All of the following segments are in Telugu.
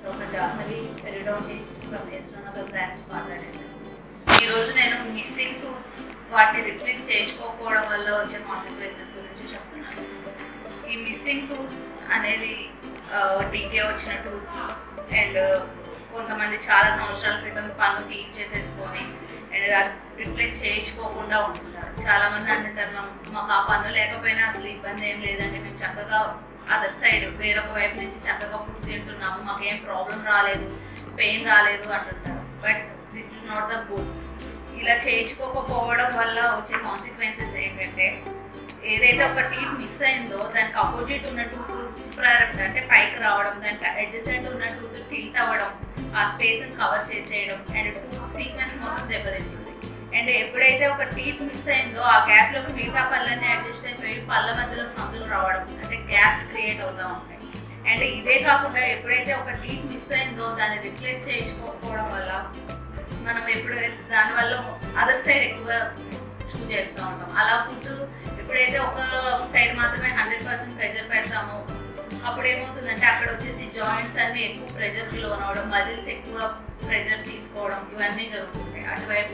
డాక్టర్ జాహ్నవి పెరిడోంటిస్ట్ ఫ్రమ్ ఎస్ట్రోనగర్ బ్రాంచ్ మాట్లాడాను ఈ రోజు నేను మిస్సింగ్ టూత్ వాటిని రిప్లేస్ చేయించుకోకపోవడం వల్ల వచ్చే కాన్సిక్వెన్సెస్ గురించి చెప్తున్నాను ఈ మిస్సింగ్ టూత్ అనేది డీకే వచ్చిన టూత్ అండ్ కొంతమంది చాలా సంవత్సరాల క్రితం పన్ను తీయించేసేసుకొని అండ్ అది రిప్లేస్ చేయించుకోకుండా ఉంటున్నారు చాలా మంది అంటుంటారు "మాకు- మాకు ఆ పన్ను లేకపోయినా అసలు ఇబ్బంది ఏం లేదండి మేము చక్కగా అదర్ సైడ్ వేరొక వైపు నుంచి చక్కగా ఫుడ్ తింటున్నాము మాకు ఏం ప్రాబ్లం రాలేదు పెయిన్ రాలేదు అంటుంటారు but this is not the good ఇలా చేయించుకోకపోవడం వల్ల వచ్చే కాన్సిక్వెన్సెస్ ఏంటంటే ఏదైతే ఒక టీత్ మిస్ అయిందో దానికి అపోజిట్ ఉన్న టూత్ ప్రారంభం అంటే పైకి రావడం దానికి అడ్జసెంట్ ఉన్న టూత్ టిల్ట్ అవ్వడం ఆ స్పేస్ కవర్ చేసేయడం అండ్ టూత్ సీక్వెన్స్ మొత్తం దెబ్బతింటుంది అండ్ ఎప్పుడైతే ఒక టీత్ మిస్ అయిందో ఆ గ్యాప్ లోకి మిగతా పళ్ళన్నీ అడ్జస్ట్ అయిపోయి పళ్ళ మధ్యలో సందులు రావడం అంటే గ్యాప్స్ క్రియేట్ అవుతూ ఉంటాయి అండ్ ఇదే కాకుండా ఎప్పుడైతే ఒక టీత్ మిస్ అయిందో దాన్ని రిప్లేస్ చేయించుకోకపోవడం వల్ల మనం ఎప్పుడు దానివల్ల అదర్ సైడ్ ఎక్కువ చూస్ చేస్తూ ఉంటాం అలా ఫుడ్ ఎప్పుడైతే ఒక సైడ్ మాత్రమే హండ్రెడ్ పర్సెంట్ ప్రెజర్ పెడతామో అప్పుడు ఏమవుతుందంటే అక్కడ వచ్చేసి జాయింట్స్ అన్ని ఎక్కువ ప్రెజర్కి లోన్ అవడం మజిల్స్ ఎక్కువ ప్రెజర్ తీసుకోవడం ఇవన్నీ జరుగుతుంటాయి అటువైపు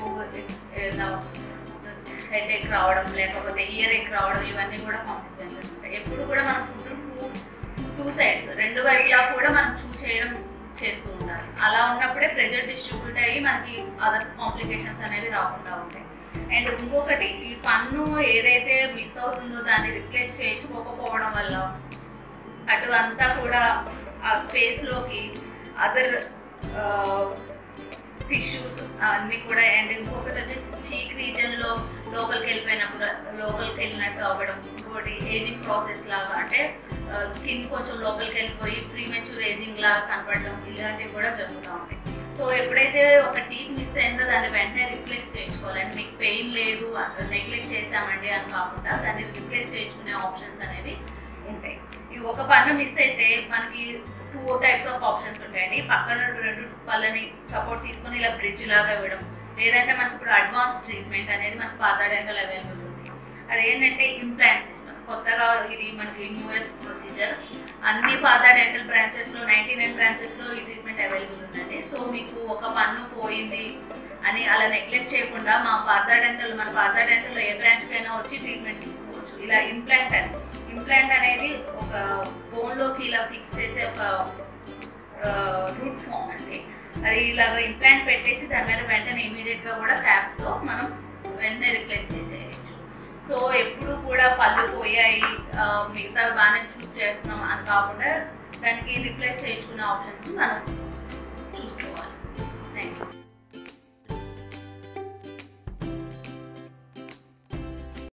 హెడ్ ఎక్ రావడం లేకపోతే ఇయర్ ఎక్ రావడం ఇవన్నీ కూడా కాన్సిక్వెన్సెస్ ఉంటాయి ఎప్పుడు కూడా మనం ఫుడ్ టూ టూ సైడ్స్ రెండు వైపులా కూడా మనం చూస్ చేయడం చేస్తూ ఉండాలి అలా ఉన్నప్పుడే ప్రెజర్ డిస్ట్రిబ్యూట్ అయ్యి మనకి అదర్ కాంప్లికేషన్స్ అనేవి రాకుండా ఉంటాయి అండ్ ఇంకొకటి ఈ పన్ను ఏదైతే మిస్ అవుతుందో దాన్ని రిప్లేస్ చేయించుకోకపోవడం వల్ల అటు అంతా కూడా ఆ స్పేస్లోకి అదర్ టిష్యూస్ అన్నీ కూడా అండ్ ఇంకొకటి వచ్చేసి చీక్ రీజన్లో లోపలికి వెళ్ళిపోయినప్పుడు లోపలికి వెళ్ళినట్టు అవ్వడం ఇంకోటి ఏజింగ్ ప్రాసెస్ లాగా అంటే స్కిన్ కొంచెం లోపలికి వెళ్ళిపోయి ప్రీమెచ్యూర్ ఏజింగ్ లాగా కనపడడం ఇలాంటివి కూడా జరుగుతూ ఉంటాయి సో ఎప్పుడైతే ఒక టీత్ మిస్ అయిందో దాన్ని వెంటనే రిప్లేస్ చేయించుకోవాలి అంటే మీకు పెయిన్ లేదు నెగ్లెక్ట్ చేసామండి అని కాకుండా దాన్ని రిప్లేస్ చేయించుకునే ఆప్షన్స్ అనేవి ఉంటాయి ఈ ఒక పన్ను మిస్ అయితే మనకి టూ టైప్స్ ఆఫ్ ఆప్షన్స్ ఉంటాయండి పక్కన రెండు పళ్ళని సపోర్ట్ తీసుకొని ఇలా బ్రిడ్జ్ లాగా ఇవ్వడం లేదంటే మనకి ఇప్పుడు అడ్వాన్స్ ట్రీట్మెంట్ అనేది మనకి పాదా డెంటల్ అవైలబుల్ ఉంది అదేంటంటే ఇంప్లాంట్ సిస్టమ్ కొత్తగా ఇది మనకి న్యూయర్ ప్రొసీజర్ అన్ని పాదా డెంటల్ బ్రాంచెస్లో నైంటీ నైన్ బ్రాంచెస్లో ఈ ట్రీట్మెంట్ అవైలబుల్ ఉందండి సో మీకు ఒక పన్ను పోయింది అని అలా నెగ్లెక్ట్ చేయకుండా మా పాదా డెంటల్ మన పాదా డెంటల్లో ఏ బ్రాంచ్ కైనా వచ్చి ట్రీట్మెంట్ తీసుకోవచ్చు ఇలా ఇంప్లాంట్ అని ఇంప్లాంట్ అనేది ఒక బోన్లోకి ఇలా ఫిక్స్ చేసే ఒక రూట్ ఫామ్ అండి అది ఇలాగ ఇంప్లాంట్ పెట్టేసి దాని మీద వెంటనే ఇమీడియట్గా కూడా ట్యాప్తో మనం వెంటనే రిప్లేస్ చేసేయచ్చు సో ఎప్పుడు కూడా పళ్ళు పోయాయి ఆ, మిగతా బాగానే చూస్ చేస్తున్నాం అని కాకుండా దానికి రిప్లేస్ చేయించుకునే ఆప్షన్స్ మనం